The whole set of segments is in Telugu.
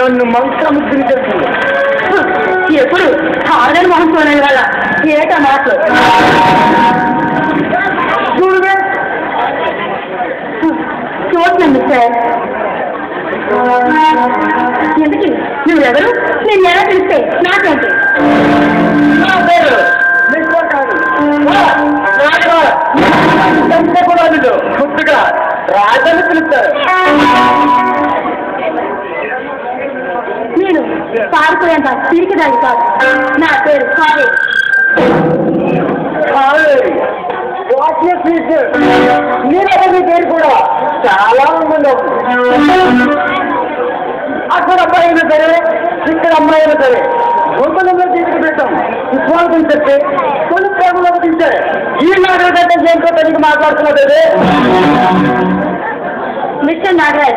నన్ను మంత్రముద్రి చేస్తుంది ఎప్పుడు ఆర్డర్ మొహం చూడని వాళ్ళ ఏట మాటలు చూడవే చూడండి సార్ ఎందుకు నువ్వెవరు నేను ఎలా తెలిస్తే నాకేంటి నా పేరు మిస్టర్ కాదు వా, రాజా. ఎంత కూడా లేదు ముద్దుగా రాజని పిలుస్తారు నేను పారిపోయేంత తిరిగిదాన్ని కాదు నా పేరు కావే కావేరి వాక్య ఫీజు నీరవని పేరు కూడా చాలా మంది అక్కడ అమ్మాయి అయినా సరే ఇక్కడ అమ్మాయి అయినా సరే గుంపలంలో తీసుకు పెట్టాం విశ్వాసం చెప్పి తొలి ప్రేమలో తీసే ఈ నాగరికత ఏంటో తనకి మాట్లాడుతున్నది అదే మిస్టర్ నాగరాజ్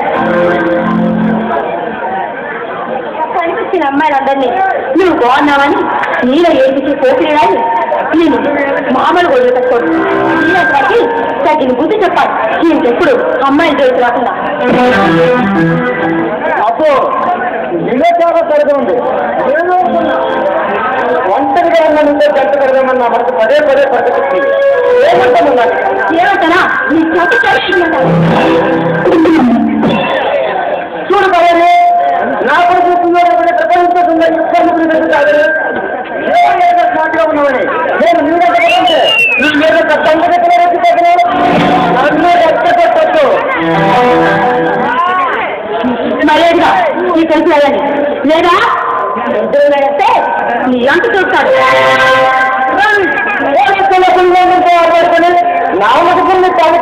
కనిపించిన అమ్మాయిలందరినీ నువ్వు బాగున్నావని నీలో ఏడిచి పోతున్నాయని నేను మామూలు గొడవ కట్టుకోడు నీళ్ళకి తగిన బుద్ధి చెప్పాలి ఇంకెప్పుడు అమ్మాయిలు జోలికి రాకుండా అబ్బో ఇదే చాలా సరిగా ఉంది నేను అనుకున్నా. ఒంటరిగా ఉన్నానంటే జంట పెడదామన్నా మనకు పదే పదే పరిస్థితి ఏమంటాము నాకు ఏమంటానా నీ చోట చేస్తుందంటావు చూడు కదండి నా కొడుకు సుందరపడే ప్రపంచంలో ఇబ్బంది పెరుగుతాడు స్మార్ట్గా ఉన్నామని నేను నీ దగ్గర ఉంటే నీ మీద తండ్రి దగ్గర వచ్చి దగ్గర నన్ను రక్షపెట్టచ్చు మర్యాదగా నీ తెలిసి వెళ్ళండి లేదా ఇద్దరు వేస్తే నీ అంత చూస్తాడు నా మటుకుని తాను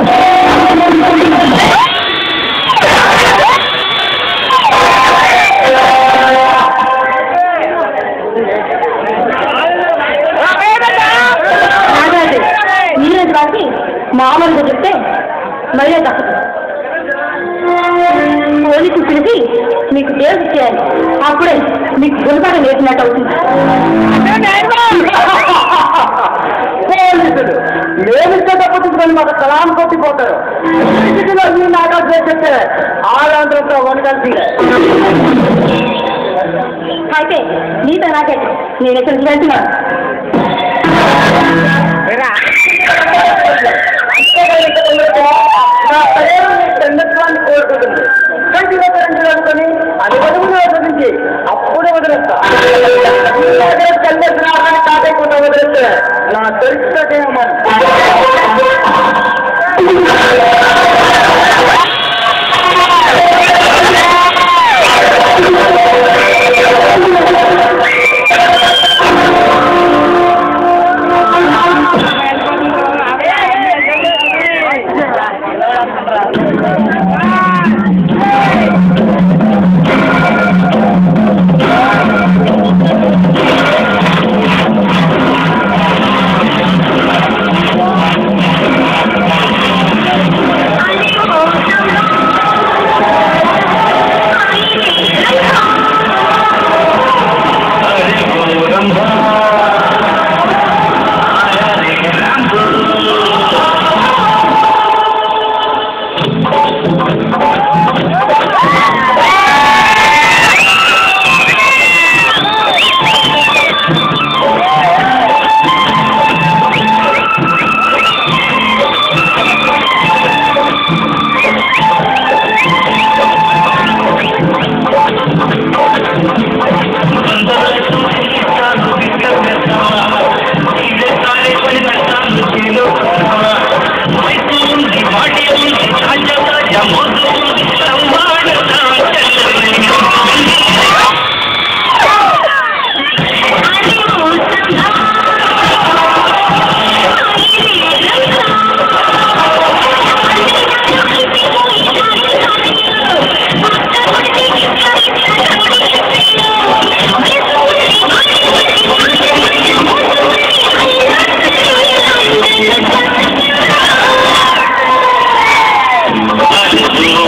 నాగరాజు నీరేది రాసి మామూలుగా చెప్తే మర్యాద తప్పదు పోలీసు పిలిచి మీకు కేసు చేయాలి అప్పుడే మీకు గుణపాఠం నేర్పినట్టు అవుతుంది పోలీసులు మేమిస్తే తప్పించుకొని మాకు సలాం కొట్టిపోతారు స్థితిలో ఈ నాటకాలు చేస్తే ఆంధ్రంతో వనగలిసిందే అయితే నీతో నాకే నేను ఎక్కడి నుంచి వెళ్తున్నాను నా పేరు చంద్రస్వామి కోరుకుంటుంది కంటిలో కరెంటు అనుకుని అది వదువులు వదిలించి అప్పుడు వదిలేస్తా చంద్రస్వామి కాదేకుండా వదిలేస్తే నా చరిత్రకేమో Thank you.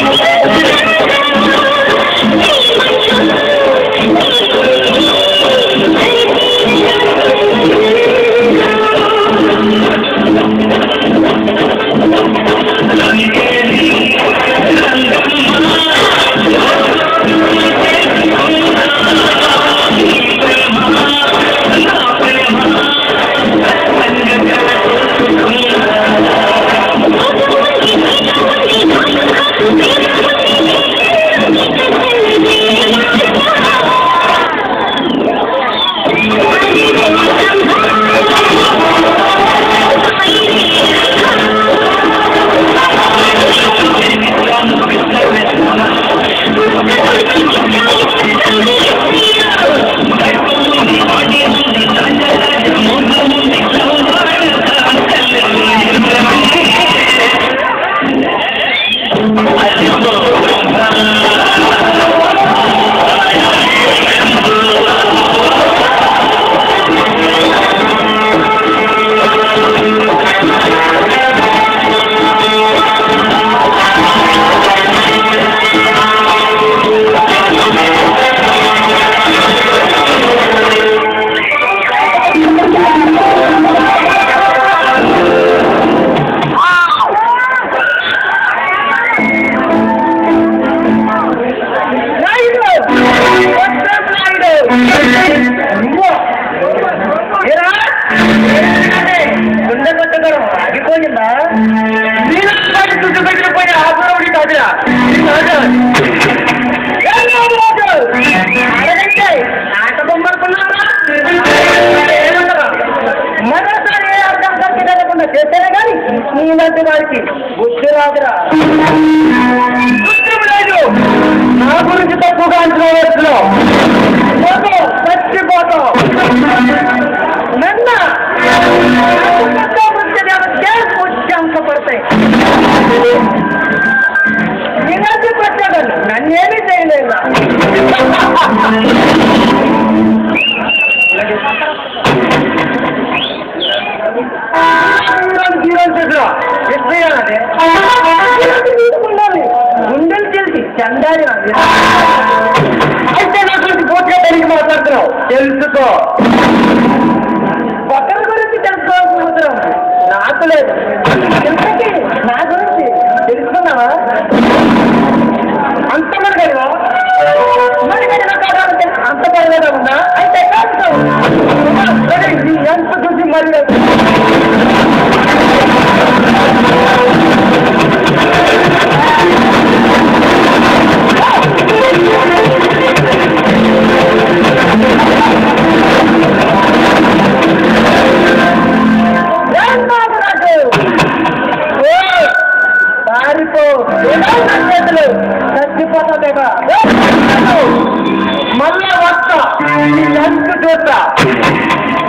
ఆగిపోయిందా నేను చుట్టూ దగ్గర పోయి ఆపురవుడి కాదురా అడగంటే ఆట బొమ్మనుకున్నారా మరోసారి ఏ అర్థం ఖర్చు కలగకుండా చేస్తేనే కానీ నీలాంటి వారికి బుద్ధి రాదురా బుద్ధి లేదు నా గురించి తక్కువగా అంచనా వేస్తున్నావు పోతావు చచ్చిపోతావు నన్న ముఖ్యాంక పడతాయి నిన్నటి పట్టాడు నన్నేమీ చేయలేదు గుండెలు తెలిసి చందాలి అయితే నా గురించి పూర్తిగా తెలిసి మాట్లాడుతున్నావు తెలుసుకో ఒకరి గురించి తెలుసుకోవాల్సిన అవసరం నాకు లేదు ఇంతకీ నా గురించి తెలుసుకున్నావా అంత మరిగడివా మరిగడిన కాదంటే అంత పరిగణ ఉందా అయితే కాదు సరే, నీ ఎంత చూసి మరి పారిపో చేతులు చచ్చిపోతాదేగా మళ్ళా వస్తా ఎంత చూస్తా